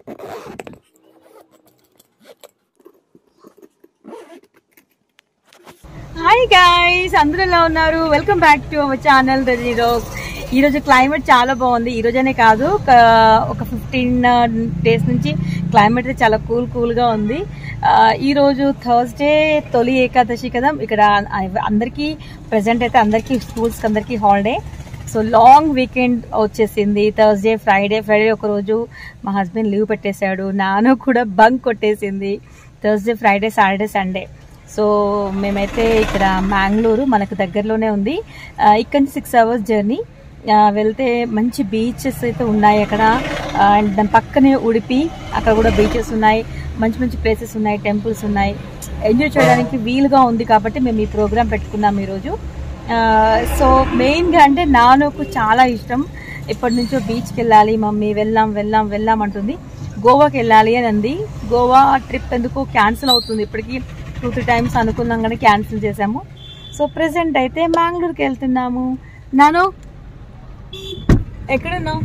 Hi guys అందరూ ఎలా ఉన్నారు welcome back to our channel Rajani Rose ఈ రోజు క్లైమేట్ చాలా బాగుంది ఈ రోజనే కాదు ఒక- ఒక ఫిఫ్టీన్ డేస్ నుంచి క్లైమేట్ అయితే చాలా కూల్ కూల్ గా ఉంది ఆ, ఈ రోజు థర్స్డే తొలి ఏకాదశి కదా ఇక్కడ అందరికీ ప్రెసెంట్ అయితే అందరికీ స్కూల్స్ అందరికీ హాలిడే సో లాంగ్ వీకెండ్ వచ్చేసింది థర్స్డే ఫ్రైడే ఫ్రైడే ఒక రోజు మా హస్బెండ్ లీవ్ పెట్టేశాడు నాన్న కూడా బంక్ కొట్టేసింది Thursday Friday Saturday Sunday so మేమైతే ఇక్కడ మ్యాంగ్లూరు మనకు దగ్గరలోనే ఉంది ఆ, ఇక్కడ నుంచి సిక్స్ అవర్స్ జర్నీ ఆ, వెళ్తే మంచి బీచెస్ అయితే ఉన్నాయి అక్కడ అండ్ దాని పక్కనే ఉడిపి అక్కడ కూడా బీచెస్ ఉన్నాయి మంచి మంచి ప్లేసెస్ ఉన్నాయి టెంపుల్స్ ఉన్నాయి ఎంజాయ్ చేయడానికి వీలుగా ఉంది కాబట్టి మేము ఈ ప్రోగ్రామ్ పెట్టుకున్నాం ఈరోజు ఆ, సో మెయిన్గా అంటే నాన్నకు చాలా ఇష్టం ఎప్పటి నుంచో బీచ్కి వెళ్ళాలి మమ్మీ వెళ్దాం వెళ్దాం వెళ్దాం అంటుంది గోవాకి వెళ్ళాలి అని అంది గోవా ట్రిప్ ఎందుకు క్యాన్సిల్ అవుతుంది ఇప్పటికి టూ త్రీ టైమ్స్ అనుకున్నాం కానీ క్యాన్సిల్ చేసాము సో ప్రెసెంట్ అయితే మ్యాంగ్లూర్కి వెళ్తున్నాము నాను ఎక్కడున్నావు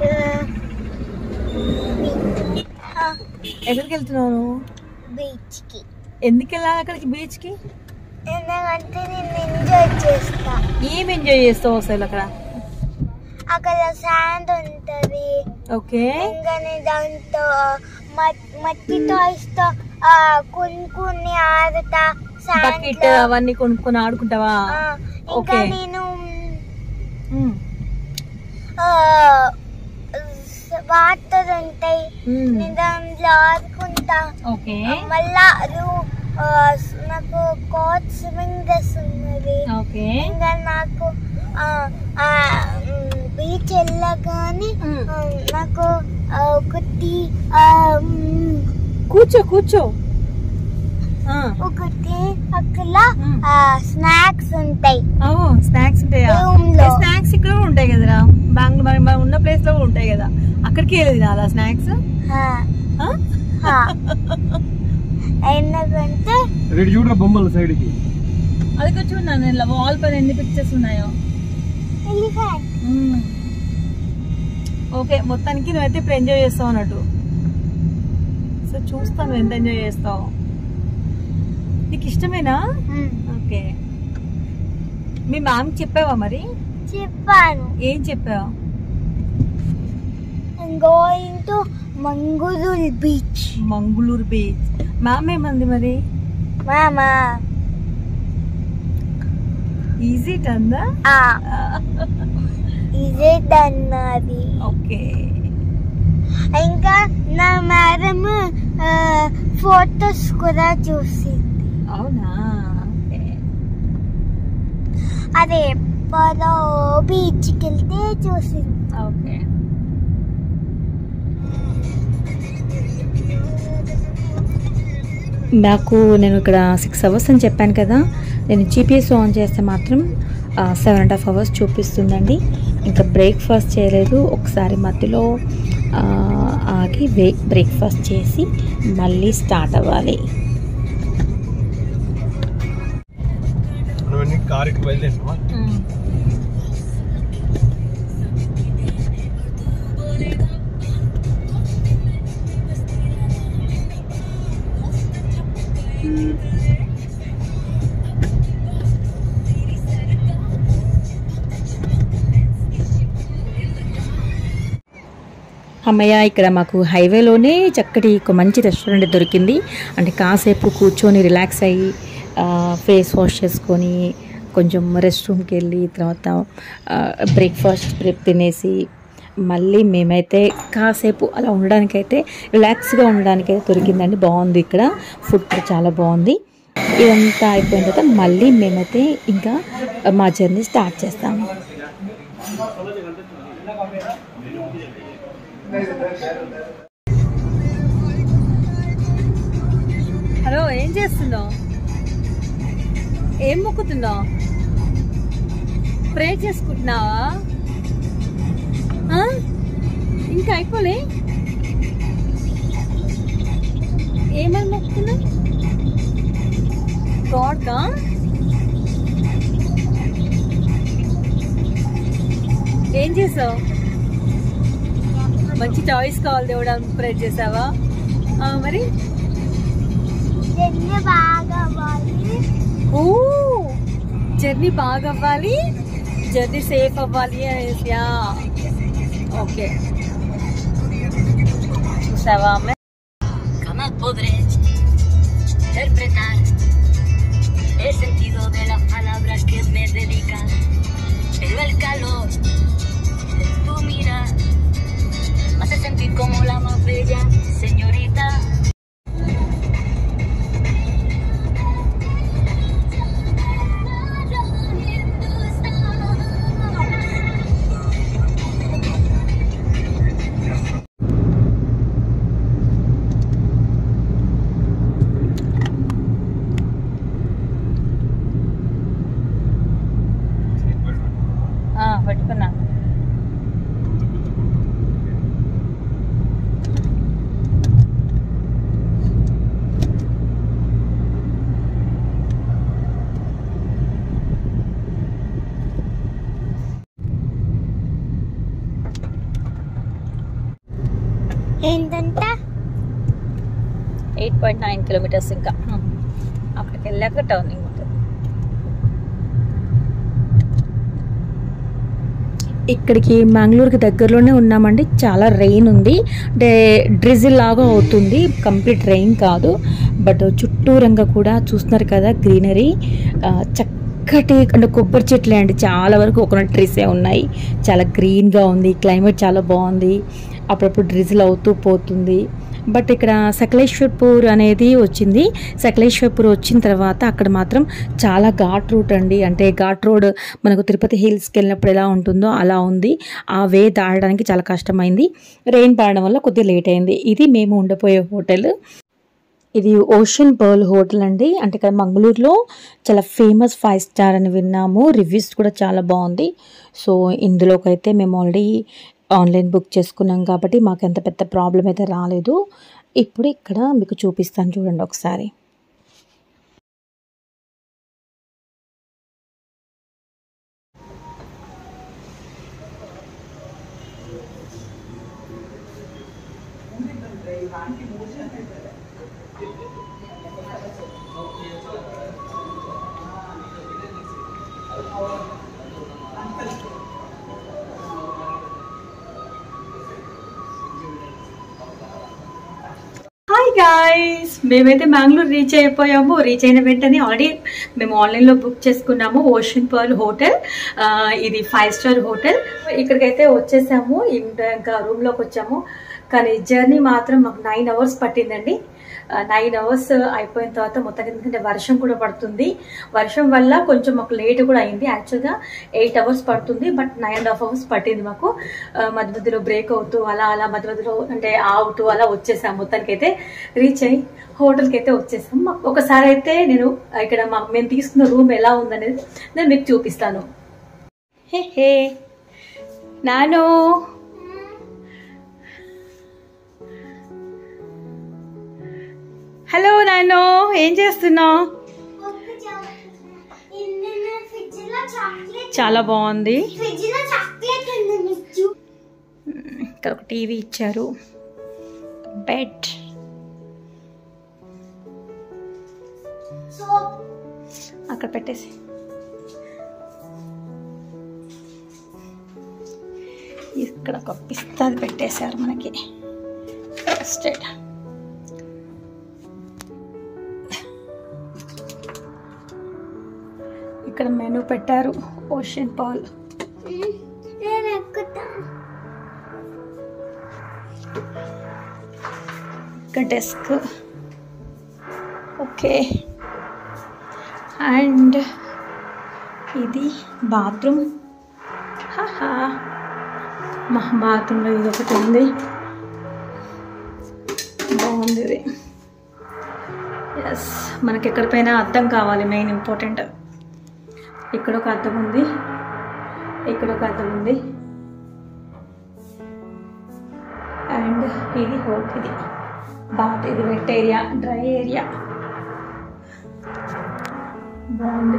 ఎక్కడికి వెళ్తున్నావు నువ్వు బీచ్ కి ఎందుకు వెళ్ళాలి అక్కడికి బీచ్కి ఎందుకంటే నేను ఎంజాయ్ చేస్తా ఏం ఎంజాయ్ చేస్తావు అసలు అక్కడ అక్కడ శాండ్ ఉంటది ఓకే ఇంకా నేను దాంతో మట్- మట్టి టాయ్స్ తో ఆ, కొన్ని కొన్ని ఆడతా శాండ్ బకెట్ అవన్నీ కొనుక్కొని ఆడుకుంటావా ఇంకా ఓకే నేను ఉమ్, వాటర్ ఉంటాయి ఉమ్, నేను దాంట్లో ఆడుకుంటా ఓకే మళ్ళా రూ- ఆ, నాకు కోచ్ స్విమ్మింగ్ డ్రెస్ ఉన్నది ఓకే ఇంకా నాకు బీచ్ వెళ్ళగానే ఉమ్. ఆ, నాకు ఆ, ఒకటి ఆ, మ్, కూర్చో కూర్చో ఆ, ఒకటి అక్కడ ఉమ్. స్నాక్స్ ఉంటాయి ఓ స్నాక్స్ ఉంటాయా Room లో. స్నాక్స్ ఇక్కడ కూడా ఉంటాయి కదరా బెంగళూరు మరి మనం ఉన్న ప్లేస్ లో కూడా ఉంటాయి కదా అక్కడికి వెళ్ళేది నాలా స్నాక్స్ ఆ, ఆ. ఎందుకంటే రెడీ చూడరా బొమ్మలు సైడ్ కి అది కూడా చూడండి ఇలా వాల్ పైన ఎన్ని పిక్చర్స్ ఉన్నాయో ఎలిఫెంట్ మ్మ్. ఓకే మొత్తానికి నువ్వైతే ఇప్పుడు ఎంజాయ్ చేస్తావు అన్నట్టు సో చూస్తాను ఎంత ఎంజాయ్ చేస్తావు నీకు ఇష్టమేనా ఓకే మీ మ్యామ్ చెప్పావా మరి చెప్పాను ఏం చెప్పావా going to Mangalore beach Mangalore beach ma'am ఏమంది మరి మామా ఈజీ అందా ఇదే దన్నది ఓకే ఇంకా నా మేడం ఫొటోస్ కూడా చూసింది అవునా ఓకే అదే ఎప్పుడో బీచ్కి వెళ్తే చూసింది ఓకే నాకు నేను ఇక్కడ సిక్స్ అవర్స్ అని చెప్పాను కదా నేను జీపీఎస్ ఆన్ చేస్తే మాత్రం సెవెన్ అండ్ హాఫ్ అవర్స్ చూపిస్తుందండి ఇంకా బ్రేక్ఫాస్ట్ చేయలేదు ఒకసారి మధ్యలో ఆ, ఆగి వే బ్రేక్ఫాస్ట్ చేసి మళ్ళీ స్టార్ట్ అవ్వాలి నువ్వు కారుకి బయలుదేరినావా అమ్మయ్య ఇక్కడ మాకు హైవేలోనే చక్కటి ఒక మంచి రెస్టారెంట్ దొరికింది అంటే కాసేపు కూర్చొని రిలాక్స్ అయ్యి ఫేస్ వాష్ చేసుకొని కొంచెం రెస్ట్ రూమ్కి వెళ్ళి తర్వాత బ్రేక్ఫాస్ట్ ప్రిప్ తినేసి మళ్ళీ మేమైతే కాసేపు అలా ఉండడానికైతే రిలాక్స్గా ఉండడానికైతే దొరికిందండి బాగుంది ఇక్కడ ఫుడ్ కూడా చాలా బాగుంది ఇదంతా అయిపోయిన తర్వాత మళ్ళీ మేమైతే ఇంకా మా జర్నీ స్టార్ట్ చేస్తాము హలో ఏం చేస్తున్నావు ఏం మొక్కుతున్నావు ప్రే చేసుకుంటున్నావా ఆ? ఇంకా అయిపోలే ఏమని మొక్కుతున్నావు గాడ్కా ఏం చేసావు మంచి చాయిస్ కావాలి దేవుడా ప్రేర్ చేసావా ఆ, మరి జర్నీ బాగా అవ్వాలి ఓ జర్నీ బాగా అవ్వాలి జర్నీ సేఫ్ అవ్వాలి అనేసి యా. ఓకే చూసావా అమ్మ Jamás podré interpretar el sentido de las palabras que me dedican, pero el calor de tu mirar me hace sentir como la más bella señorita. ఆ, పట్టుకున్నా ఏంటంట ఎయిట్ పాయింట్ నైన్ కిలోమీటర్స్ ఇంకా హ్మ్. అక్కడికి వెళ్ళాక turning ఉంటుంది ఇక్కడికి మంగళూరుకి దగ్గరలోనే ఉన్నామండి చాలా రెయిన్ ఉంది అంటే డ్రిజిల్ లాగా అవుతుంది కంప్లీట్ రెయిన్ కాదు బట్ చుట్టూరంగా కూడా చూస్తున్నారు కదా గ్రీనరీ చక్కటి అంటే కొబ్బరి చెట్లే అండి చాలా వరకు కోకోనట్ ట్రీసే ఉన్నాయి చాలా గ్రీన్గా ఉంది క్లైమేట్ చాలా బాగుంది అప్పుడప్పుడు డ్రిజిల్ అవుతూ పోతుంది బట్ ఇక్కడ సకలేశ్వర్పూర్ అనేది వచ్చింది సకలేశ్వర్పూర్ వచ్చిన తర్వాత అక్కడ మాత్రం చాలా ఘాట్ రూట్ అండి అంటే ఘాట్ రోడ్ మనకు తిరుపతి హిల్స్కి వెళ్ళినప్పుడు ఎలా ఉంటుందో అలా ఉంది ఆ వే దాటడానికి చాలా కష్టమైంది రెయిన్ పడడం వల్ల కొద్దిగా లేట్ అయింది ఇది మేము ఉండిపోయే హోటల్ ఇది ఓషన్ పర్ల్ హోటల్ అండి అంటే ఇక్కడ మంగళూరులో చాలా ఫేమస్ ఫైవ్ స్టార్ అని విన్నాము రివ్యూస్ కూడా చాలా బాగుంది సో ఇందులోకి అయితే మేము ఆల్రెడీ ఆన్లైన్ బుక్ చేసుకున్నాం కాబట్టి మాకు ఎంత పెద్ద ప్రాబ్లం అయితే రాలేదు ఇప్పుడు ఇక్కడ మీకు చూపిస్తాను చూడండి ఒకసారి హాయ్ గాయ్స్ మేమైతే మ్యాంగ్లూర్ రీచ్ అయిపోయాము రీచ్ అయిన వెంటనే ఆల్రెడీ మేము ఆన్లైన్లో బుక్ చేసుకున్నాము ఓషన్ పర్ల్ హోటల్ ఆ, ఇది ఫైవ్ స్టార్ హోటల్ ఇక్కడికైతే వచ్చేసాము ఇంకా ఇంకా రూమ్లోకి వచ్చాము కానీ జర్నీ మాత్రం మాకు నైన్ అవర్స్ పట్టిందండి నైన్ అవర్స్ అయిపోయిన తర్వాత మొత్తం ఎందుకంటే వర్షం కూడా పడుతుంది వర్షం వల్ల కొంచెం మాకు లేట్ కూడా అయింది యాక్చువల్గా ఎయిట్ అవర్స్ పడుతుంది but nine and half hours పట్టింది మాకు ఆ, మధ్య మధ్యలో బ్రేక్ అవుతూ అలా అలా మధ్య మధ్యలో అంటే అవుతూ అలా వచ్చేసాం మొత్తానికి అయితే రీచ్ అయ్యి హోటల్కి అయితే వచ్చేసాం మాకు ఒకసారి అయితే నేను ఇక్కడ మా మేము తీసుకున్న రూమ్ ఎలా ఉందనేది నేను మీకు చూపిస్తాను హే హే నాను హలో నాను ఏం చేస్తున్నావు ఫ్రిడ్జ్ లో చాక్లెట్ చాలా బాగుంది ఫ్రిడ్జ్ లో చాక్లెట్ ఉంది మీకు ఇక్కడ ఒక టీవీ ఇచ్చారు బెడ్ సో అక్కడ పెట్టేసి ఇక్కడ ఒక పిస్తాది పెట్టేశారు మనకి స్టేట్ ఇక్కడ మెనూ పెట్టారు ఓషన్ పాల్ నేను ఎక్కుతా ఇంకా డెస్క్ ఓకే అండ్ ఇది బాత్రూమ్ హాహా మా బాత్రూంలో ఇది ఒకటి ఉంది బాగుంది ఇది ఎస్ మనకి ఎక్కడిపైన అద్దం కావాలి మెయిన్ ఇంపార్టెంట్ ఇక్కడ ఒక అద్దం ఉంది ఇక్కడ ఒక అద్దం ఉంది అండ్ ఇది హోట్ ఇది బాత్ ఇది వెట్ ఏరియా డ్రై ఏరియా బాగుంది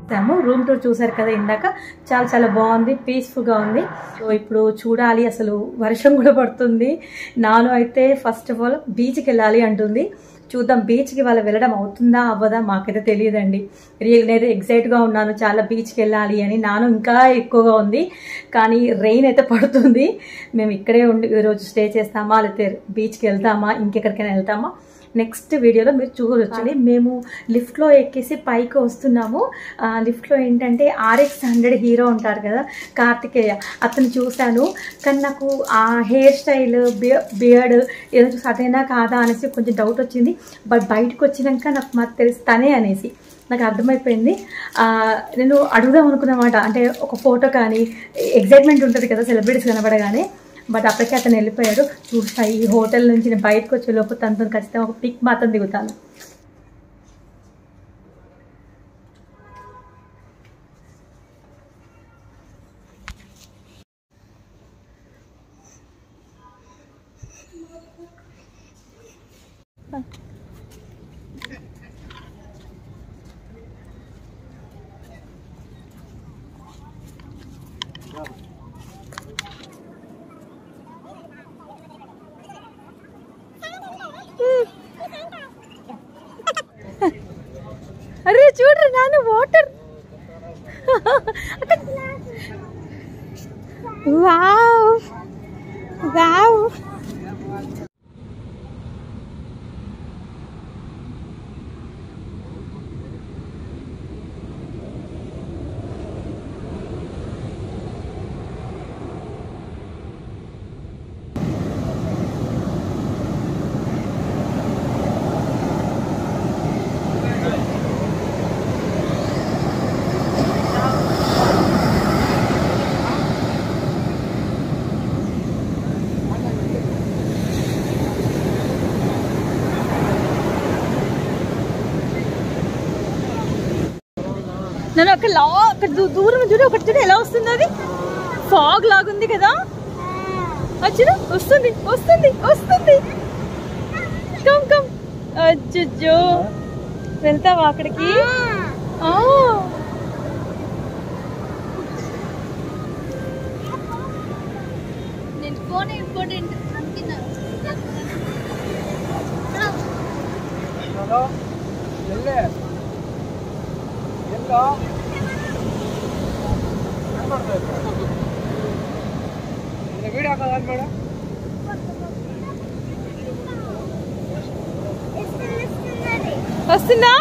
వచ్చాము రూమ్ టూర్ చూసారు కదా ఇందాక చాలా చాలా బాగుంది పీస్ఫుల్గా ఉంది సో ఇప్పుడు చూడాలి అసలు వర్షం కూడా పడుతుంది నాను అయితే ఫస్ట్ ఆఫ్ ఆల్ బీచ్కి వెళ్ళాలి అంటుంది చూద్దాం బీచ్కి వాళ్ళ వెళ్ళడం అవుతుందా అవ్వదా మాకైతే తెలియదండి రియల్ నేనైతే ఎగ్జైట్గా ఉన్నాను చాలా బీచ్కి వెళ్ళాలి అని నాను ఇంకా ఎక్కువగా ఉంది కానీ రెయిన్ అయితే పడుతుంది మేము ఇక్కడే ఉండి ఈరోజు స్టే చేస్తామా లేకపోతే బీచ్కి వెళ్తామా ఇంకెక్కడికైనా వెళ్తామా నెక్స్ట్ వీడియోలో మీరు చూడొచ్చండి మేము లిఫ్ట్లో ఎక్కేసి పైకి వస్తున్నాము ఆ, లిఫ్ట్లో ఏంటంటే ఆర్ఎక్స్ హండ్రెడ్ హీరో ఉంటారు కదా కార్తికేయ అతను చూశాను కానీ నాకు ఆ హెయిర్ స్టైల్ బియర్డ్ ఏదో చూసి అదేనా కాదా అనేసి కొంచెం డౌట్ వచ్చింది బట్ బయటకు వచ్చినాక నాకు మాకు తెలుసు తనే అనేసి నాకు అర్థమైపోయింది ఆ, నేను అడుగుదాం అనుకున్నమాట అంటే ఒక ఫోటో కానీ ఎగ్జైట్మెంట్ ఉంటుంది కదా సెలబ్రిటీస్ కనబడగానే బట్ అప్పటికే అతను వెళ్ళిపోయాడు చూస్తా ఈ హోటల్ నుంచి నేను బయటకు వచ్చే లోపు తనతో ఖచ్చితంగా ఒక పిక్ మాత్రం దిగుతాను అరే చూడరు నాన్న వాటర్ వావ్ వావ్ నేను ఒక లా అక్కడ దూ- దూరం చూడు ఒకటి చూడు ఎలా వస్తుంది అది ఫాగ్ లాగుంది కదా అచ్చుడు వస్తుంది వస్తుంది వస్తుంది కమ్ కమ్ అచ్చో వెళ్తావా అక్కడికి ఆ. నేను ఫోన్ ఇంపార్టెంట్ అనుకున్నాను ಎಲ್ಲೇ ಎಲ್ಲೋ ಏನ್ ಮಾಡ್ತಾ ಇದ್ದೆ? ನಿನ್ನ ವಿಡಿಯೋ ಹಾಕೋದು ಬೇಡ వస్తుందా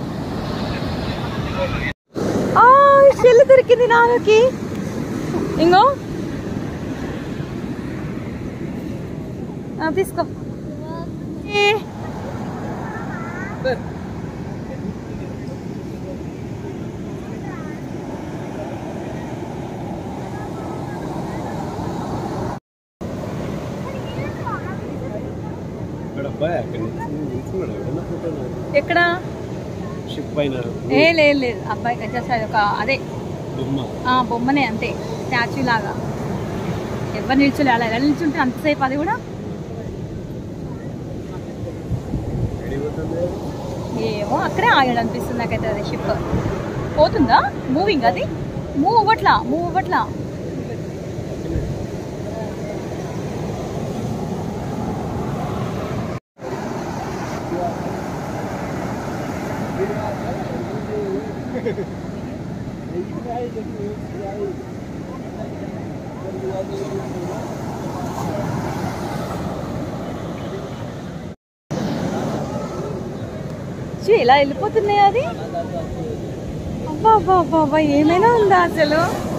ఆ షెల్ దొరికింది నాన్నకి ఇంకో ఆ, తీసుకో ఏ, ఇక్కడ అబ్బాయి అక్కడ నిల్చున్నాడు ఎవడన్నా ఫోటో ఎక్కడ షిప్ పైన ఏ లేదు లేదు అబ్బాయి జస్ట్ అది ఒక అదే బొమ్మ ఆ బొమ్మనే అంతే స్టాచ్యూ లాగా ఎవరు నిల్చోలే అలా ఎలా నిల్చుంటే అంతసేపు అది కూడా ఎడిపోతుంది ఏమో అక్కడే ఆగాడు అనిపిస్తుంది నాకైతే అది షిప్ పోతుందా మూవింగ్ అది మూవ్ అవ్వట్లా మూవ్ అవ్వట్లా చూ ఇలా వెళ్ళిపోతున్నాయి అది అబ్బా అబ్బా అబ్బా అబ్బా ఏమైనా ఉందా అసలు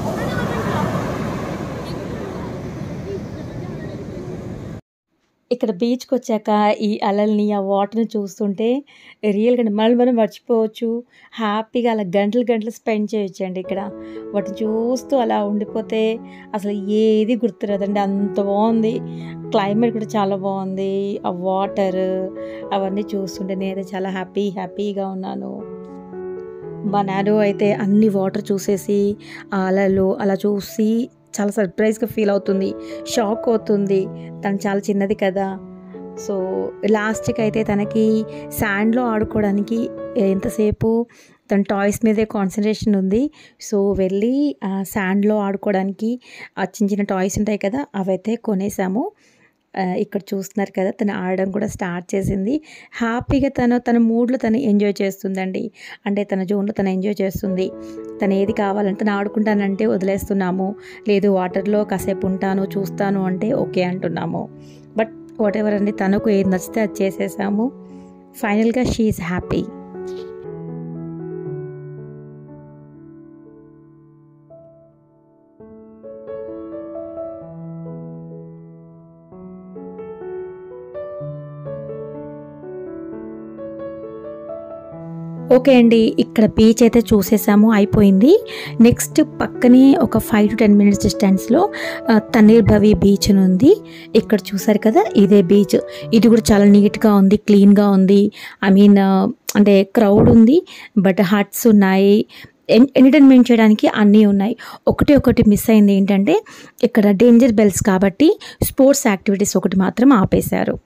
ఇక్కడ బీచ్కి వచ్చాక ఈ అలల్ని ఆ వాటర్ని చూస్తుంటే రియల్గా మళ్ళీ మనం మర్చిపోవచ్చు హ్యాపీగా అలా గంటలు గంటలు స్పెండ్ చేయొచ్చండి ఇక్కడ వాటిని చూస్తూ అలా ఉండిపోతే అసలు ఏది గుర్తురాదండి అంత బాగుంది క్లైమేట్ కూడా చాలా బాగుంది ఆ వాటర్ అవన్నీ చూస్తుంటే నేనైతే చాలా హ్యాపీ హ్యాపీగా ఉన్నాను మా నాడు అయితే అన్ని వాటర్ చూసేసి ఆ అలలు అలా చూసి చాలా సర్ప్రైజ్గా ఫీల్ అవుతుంది షాక్ అవుతుంది తను చాలా చిన్నది కదా సో లాస్ట్కి అయితే తనకి శాండ్లో ఆడుకోవడానికి ఎంతసేపు తన టాయ్స్ మీదే కాన్సన్ట్రేషన్ ఉంది సో వెళ్ళి ఆ శాండ్లో ఆడుకోవడానికి ఆ చిన్న చిన్న టాయ్స్ ఉంటాయి కదా అవైతే కొనేసాము ఆ, ఇక్కడ చూస్తున్నారు కదా తను ఆడడం కూడా స్టార్ట్ చేసింది హ్యాపీగా తను తన మూడ్లో తను ఎంజాయ్ చేస్తుందండి అంటే తన జోన్లో తను ఎంజాయ్ చేస్తుంది తను ఏది కావాలంటే తను ఆడుకుంటానంటే వదిలేస్తున్నాము లేదు వాటర్లో కాసేపు ఉంటాను చూస్తాను అంటే ఓకే అంటున్నాము బట్ వాట్ ఎవర్ అండి తనకు ఏది నచ్చితే అది చేసేసాము ఫైనల్గా షీఈ్ హ్యాపీ ఓకే అండి ఇక్కడ బీచ్ అయితే చూసేసాము అయిపోయింది నెక్స్ట్ పక్కనే ఒక ఫైవ్ టు టెన్ మినిట్స్ డిస్టెన్స్లో ఆ, తన్నీర్ భవి బీచ్ అని ఉంది ఇక్కడ చూసారు కదా ఇదే బీచ్ ఇది కూడా చాలా నీట్గా ఉంది క్లీన్గా ఉంది ఐ మీన్ అంటే క్రౌడ్ ఉంది బట్ హట్స్ ఉన్నాయి ఎన్ ఎంటర్టైన్మెంట్ చేయడానికి అన్నీ ఉన్నాయి ఒకటి ఒకటి మిస్ అయింది ఏంటంటే ఇక్కడ డేంజర్ బెల్స్ కాబట్టి స్పోర్ట్స్ యాక్టివిటీస్ ఒకటి మాత్రం ఆపేశారు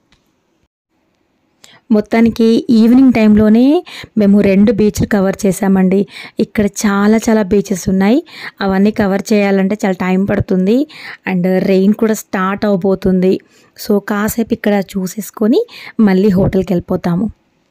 మొత్తానికి ఈవినింగ్ టైంలోనే మేము రెండు బీచ్లు కవర్ చేసామండి ఇక్కడ చాలా చాలా బీచెస్ ఉన్నాయి అవన్నీ కవర్ చేయాలంటే చాలా టైం పడుతుంది అండ్ రెయిన్ కూడా స్టార్ట్ అవబోతుంది సో కాసేపు ఇక్కడ చూసేసుకొని మళ్ళీ హోటల్కి వెళ్ళిపోతాము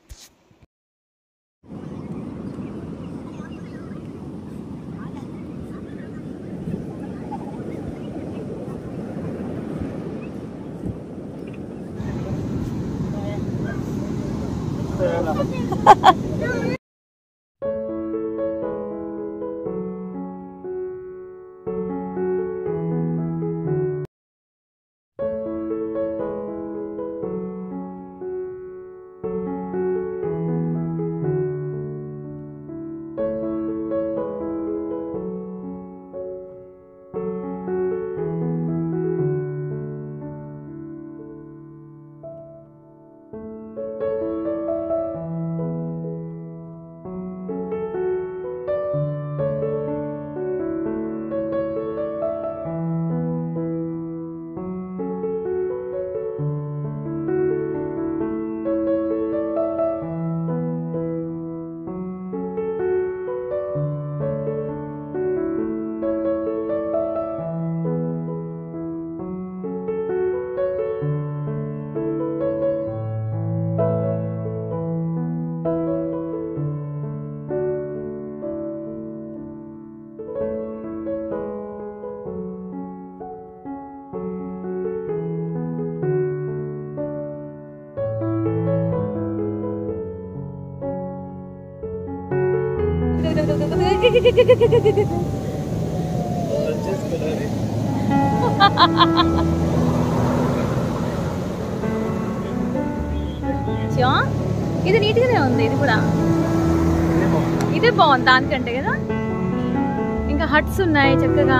చా, ఇది నీట్గానే ఉంది ఇది కూడా ఇదే బాగుంది దానికంటే కదా ఇంకా హట్స్ ఉన్నాయి చక్కగా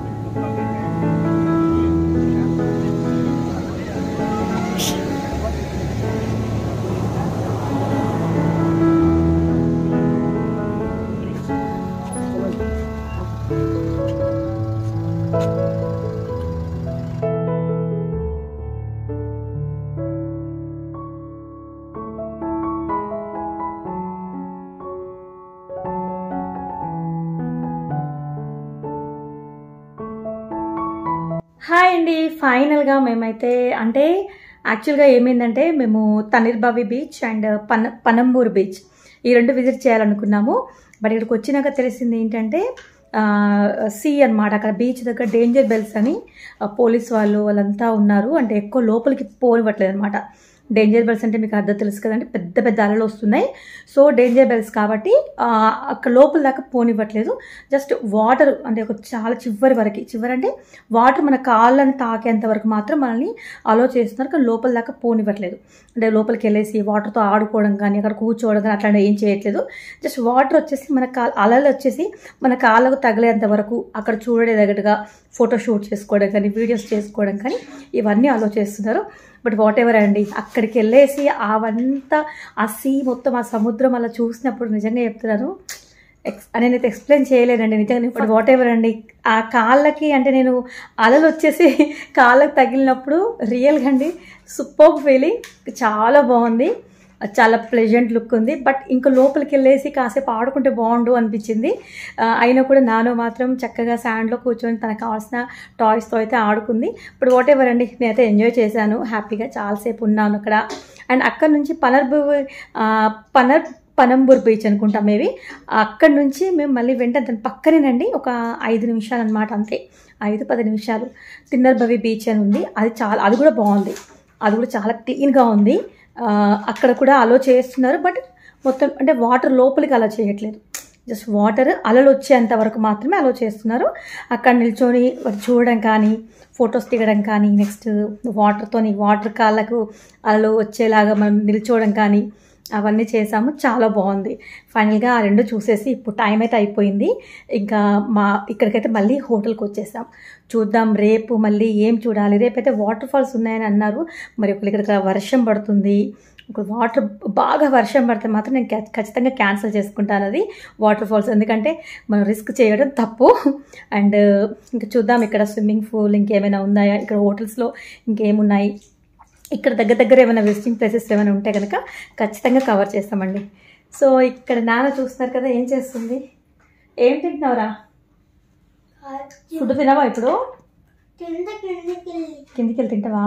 హాయ్ అండి ఫైనల్గా మేమైతే అంటే యాక్చువల్గా ఏమైందంటే మేము తనిర్బావి బీచ్ అండ్ పన పనంబూర్ బీచ్ ఈ రెండు విజిట్ చేయాలనుకున్నాము బట్ ఇక్కడికి వచ్చినాక తెలిసింది ఏంటంటే సీ అన్నమాట అక్కడ బీచ్ దగ్గర డేంజర్ బెల్స్ అని ఆ, పోలీస్ వాళ్ళు వాళ్ళంతా ఉన్నారు అంటే ఎక్కువ లోపలికి పోనివ్వట్లేదు అనమాట డేంజర్ బెల్స్ అంటే మీకు అర్థం తెలుసు కదండి పెద్ద పెద్ద అలలు వస్తున్నాయి సో డేంజర్ బెల్స్ కాబట్టి ఆ, అక్కడ లోపల దాకా పోనివ్వట్లేదు జస్ట్ వాటర్ అంటే ఒక చాలా చివరి వరకు చివరి అంటే వాటర్ మన కాళ్ళని తాకేంత వరకు మాత్రం మనల్ని అలో చేస్తున్నారు కానీ లోపల దాకా పోనివ్వట్లేదు అంటే లోపలికి వెళ్ళేసి వాటర్తో ఆడుకోవడం కానీ అక్కడ కూర్చోవడం కానీ అట్లాంటివి ఏం చేయట్లేదు జస్ట్ వాటర్ వచ్చేసి మన కా అలలు వచ్చేసి మన కాళ్ళకు తగిలేంత వరకు అక్కడ చూడడే తగ్గట్టుగా ఫోటో షూట్ చేసుకోవడం కానీ వీడియోస్ చేసుకోవడం కానీ ఇవన్నీ అలో చేస్తున్నారు బట్ వాట్ ఎవర్ అండి అక్కడికి వెళ్ళేసి అవంతా ఆ సీ మొత్తం ఆ సముద్రం అలా చూసినప్పుడు నిజంగా చెప్తున్నాను ఎక్స్ నేనైతే ఎక్స్ప్లెయిన్ చేయలేనండి నిజంగా ఇప్పుడు వాట్ ఎవర్ అండి ఆ కాళ్ళకి అంటే నేను అలలు వచ్చేసి కాళ్ళకి తగిలినప్పుడు రియల్గా అండి సూపర్ ఫీలింగ్ చాలా బాగుంది చాలా ప్లెజెంట్ లుక్ ఉంది బట్ ఇంకా లోపలికి వెళ్ళేసి కాసేపు ఆడుకుంటే బాగుండు అనిపించింది ఆ, అయినా కూడా నాలో మాత్రం చక్కగా శాండ్లో కూర్చొని తనకు కావాల్సిన టాయ్స్తో అయితే ఆడుకుంది ఇప్పుడు వాట్ ఎవర్ అండి నేనైతే ఎంజాయ్ చేశాను హ్యాపీగా చాలాసేపు ఉన్నాను అక్కడ అండ్ అక్కడ నుంచి పనర్బు ఆ, పనర్ పనంబూర్ బీచ్ అనుకుంటాం మేబీ అక్కడ నుంచి మేము మళ్ళీ వెంటనే దాని పక్కనేనండి ఒక ఐదు నిమిషాలు అనమాట అంతే ఐదు పది నిమిషాలు తిన్నర్బవి బీచ్ అని ఉంది అది చాలా అది కూడా బాగుంది అది కూడా చాలా క్లీన్గా ఉంది ఆ, అక్కడ కూడా అలో చేస్తున్నారు బట్ మొత్తం అంటే వాటర్ లోపలికి అలా చేయట్లేదు జస్ట్ వాటర్ అలలు వచ్చేంత వరకు మాత్రమే అలో చేస్తున్నారు అక్కడ నిల్చొని వాటి చూడడం కానీ ఫొటోస్ దిగడం కానీ నెక్స్ట్ వాటర్తోని వాటర్ కాళ్ళకు అలలు వచ్చేలాగా మనం నిల్చోవడం కానీ అవన్నీ చేసాము చాలా బాగుంది ఫైనల్గా ఆ రెండు చూసేసి ఇప్పుడు టైం అయితే అయిపోయింది ఇంకా మా ఇక్కడికైతే మళ్ళీ హోటల్కి వచ్చేసాం చూద్దాం రేపు మళ్ళీ ఏం చూడాలి రేపైతే వాటర్ ఫాల్స్ ఉన్నాయని అన్నారు మరి ఒకళ్ళు ఇక్కడ వర్షం పడుతుంది ఒక వాటర్ బాగా వర్షం పడితే మాత్రం నేను ఖ- ఖచ్చితంగా క్యాన్సిల్ చేసుకుంటాను అది వాటర్ ఫాల్స్ ఎందుకంటే మనం రిస్క్ చేయడం తప్పు అండ్ ఇంకా చూద్దాం ఇక్కడ స్విమ్మింగ్ పూల్ ఇంకేమైనా ఉన్నాయా ఇక్కడ హోటల్స్లో ఇంకేమున్నాయి ఇక్కడ దగ్గర దగ్గర ఏమైనా విజిటింగ్ ప్లేసెస్ ఏమైనా ఉంటే కనుక ఖచ్చితంగా కవర్ చేస్తామండి సో ఇక్కడ నాన్న చూస్తున్నారు కదా ఏం చేస్తుంది ఏం తింటున్నావురా ఫుడ్ తినవా ఇప్పుడు కింద కిందకి వెళ్ళి కిందికి వెళ్ళి తింటావా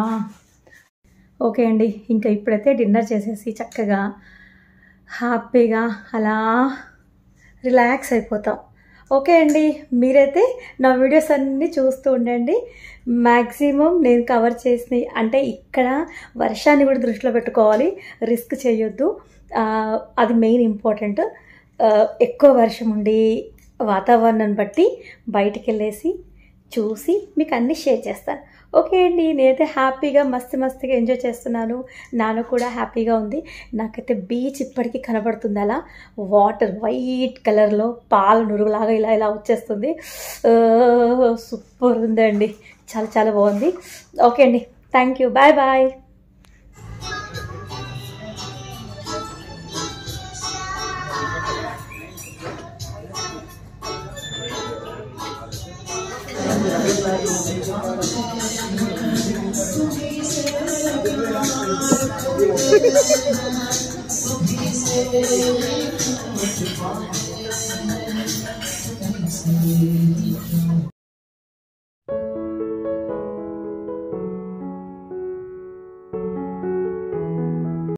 ఓకే అండి ఇంకా ఇప్పుడైతే డిన్నర్ చేసేసి చక్కగా హ్యాపీగా అలా రిలాక్స్ అయిపోతాం ఓకే అండి మీరైతే నా వీడియోస్ అన్నీ చూస్తూ ఉండండి మ్యాక్సిమం నేను కవర్ చేసిన అంటే ఇక్కడ వర్షాన్ని కూడా దృష్టిలో పెట్టుకోవాలి రిస్క్ చేయొద్దు ఆ, అది మెయిన్ ఇంపార్టెంట్ ఆ, ఎక్కువ వర్షం ఉండి వాతావరణం బట్టి బయటికి వెళ్ళేసి చూసి మీకు అన్నీ షేర్ చేస్తాను ఓకే అండి నేనైతే హ్యాపీగా మస్తు మస్తుగా ఎంజాయ్ చేస్తున్నాను నాన్న కూడా హ్యాపీగా ఉంది నాకైతే బీచ్ ఇప్పటికీ కనబడుతుంది అలా వాటర్ వైట్ కలర్లో పాల నురుగులాగా ఇలా ఇలా వచ్చేస్తుంది సూపర్ ఉందండి చాలా చాలా బాగుంది ఓకే అండి thank you bye bye Thank